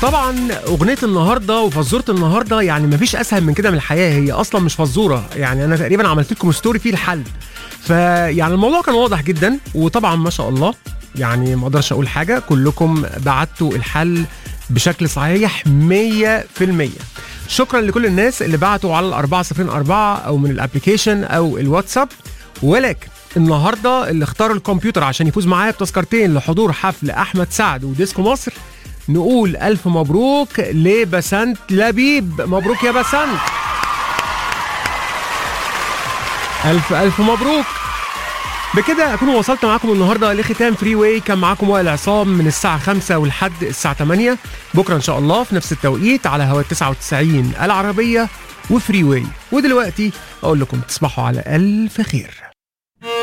طبعا اغنيه النهارده وفزوره النهارده يعني مفيش اسهل من كده من الحياه هي اصلا مش فزوره يعني انا تقريبا عملت لكم ستوري فيه الحل فيعني الموضوع كان واضح جدا وطبعا ما شاء الله يعني ما اقدرش اقول حاجه كلكم بعتوا الحل بشكل صحيح 100% شكرا لكل الناس اللي بعتوا على الأربعة صفرين أربعة أو من الابليكيشن أو الواتساب ولكن النهارده اللي اختار الكمبيوتر عشان يفوز معايا بتذكرتين لحضور حفل أحمد سعد وديسكو مصر نقول ألف مبروك لبسنت لبيب مبروك يا بسنت ألف ألف مبروك بكده أكون وصلت معاكم النهارده لختام فري واي كان معاكم وائل عصام من الساعة 5 ولحد الساعة 8 بكرة إن شاء الله في نفس التوقيت على هوا 99 العربية وفري واي ودلوقتي أقول لكم تصبحوا على ألف خير